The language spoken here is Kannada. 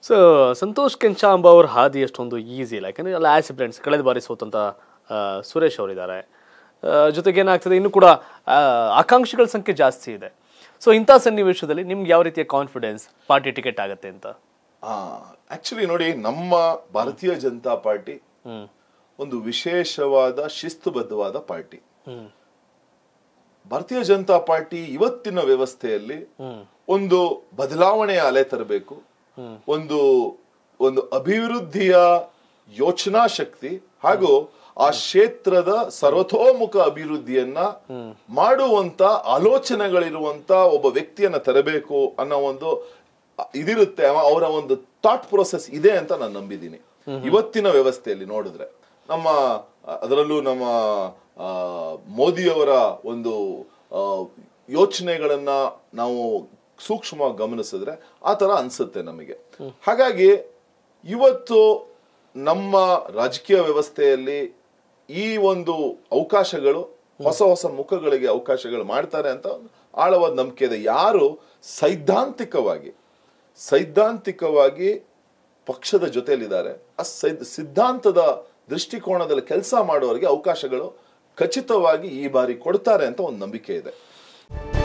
ಸೊ ಸಂತೋಷ್ ಕೆಂಚಾಂಬ ಅವ್ರ ಹಾದಿ ಅಷ್ಟೊಂದು ಈಸಿ ಇಲ್ಲ ಯಾಕಂದರೆ ಎಲ್ಲ ಆಸಿಡೆಂಟ್ಸ್ ಕಳೆದ ಬಾರಿ ಸೋತಂತ ಆ, ಸುರೇಶ್ ಅವರಿದ್ದಾರೆ ಜೊತೆಗೆ ಏನಾಗ್ತದೆ ಇನ್ನು ಕೂಡ ಆ, ಆಕಾಂಕ್ಷಿಗಳ ಸಂಖ್ಯೆ ಜಾಸ್ತಿ ಇದೆ ಸೊ ಇಂಥ ಸನ್ನಿವೇಶದಲ್ಲಿ ನಿಮ್ಗೆ ಯಾವ ರೀತಿಯ ಕಾನ್ಫಿಡೆನ್ಸ್ ಪಾರ್ಟಿ ಟಿಕೆಟ್ ಆಗುತ್ತೆ ಅಂತ ಆಕ್ಚುಲಿ ನೋಡಿ ನಮ್ಮ ಭಾರತೀಯ ಜನತಾ ಪಾರ್ಟಿ ಹ್ಮ್ ಒಂದು ವಿಶೇಷವಾದ ಶಿಸ್ತುಬದ್ಧವಾದ ಪಾರ್ಟಿ ಹ್ಮ್ ಭಾರತೀಯ ಜನತಾ ಪಾರ್ಟಿ ಇವತ್ತಿನ ವ್ಯವಸ್ಥೆಯಲ್ಲಿ ಹ್ಮ್ ಒಂದು ಬದಲಾವಣೆಯ ಅಲೆ ತರಬೇಕು ಹ್ಮ್. ಒಂದು ಒಂದು ಅಭಿವೃದ್ಧಿಯ ಯೋಚನಾ ಶಕ್ತಿ ಹಾಗೂ ಆ ಕ್ಷೇತ್ರದ ಸರ್ವತೋಮುಖ ಅಭಿವೃದ್ಧಿಯನ್ನ ಮಾಡುವಂತ ಆಲೋಚನೆಗಳಿರುವಂತ ಒಬ್ಬ ವ್ಯಕ್ತಿಯನ್ನ ತರಬೇಕು ಅನ್ನೋ ಒಂದು ಇದಿರುತ್ತೆ ಅವ- ಅವರ ಒಂದು ಥಾಟ್ ಪ್ರೊಸೆಸ್ ಇದೆ ಅಂತ ನಾನು ನಂಬಿದ್ದೀನಿ ಇವತ್ತಿನ ವ್ಯವಸ್ಥೆಯಲ್ಲಿ ನೋಡಿದ್ರೆ ನಮ್ಮ ಅದರಲ್ಲೂ ನಮ್ಮ ಆ, ಮೋದಿಯವರ ಒಂದು ಆ, ಯೋಚನೆಗಳನ್ನ ನಾವು ಸೂಕ್ಷ್ಮವಾಗಿ ಗಮನಿಸಿದ್ರೆ ಆ ತರ ಅನ್ಸುತ್ತೆ ನಮಗೆ ಹಾಗಾಗಿ ಇವತ್ತು ನಮ್ಮ ರಾಜಕೀಯ ವ್ಯವಸ್ಥೆಯಲ್ಲಿ ಈ ಒಂದು ಅವಕಾಶಗಳು ಹೊಸ ಹೊಸ ಮುಖಗಳಿಗೆ ಅವಕಾಶಗಳು ಮಾಡ್ತಾರೆ ಅಂತ ಒಂದು ಆಳವಾದ ನಂಬಿಕೆ ಇದೆ ಯಾರು ಸೈದ್ಧಾಂತಿಕವಾಗಿ ಸೈದ್ಧಾಂತಿಕವಾಗಿ ಪಕ್ಷದ ಜೊತೆಯಲ್ಲಿದ್ದಾರೆ ಆ ಸೈದ್- ಸಿದ್ಧಾಂತದ ದೃಷ್ಟಿಕೋನದಲ್ಲಿ ಕೆಲಸ ಮಾಡೋರಿಗೆ ಅವಕಾಶಗಳು ಖಚಿತವಾಗಿ ಈ ಬಾರಿ ಕೊಡ್ತಾರೆ ಅಂತ ಒಂದು ನಂಬಿಕೆ ಇದೆ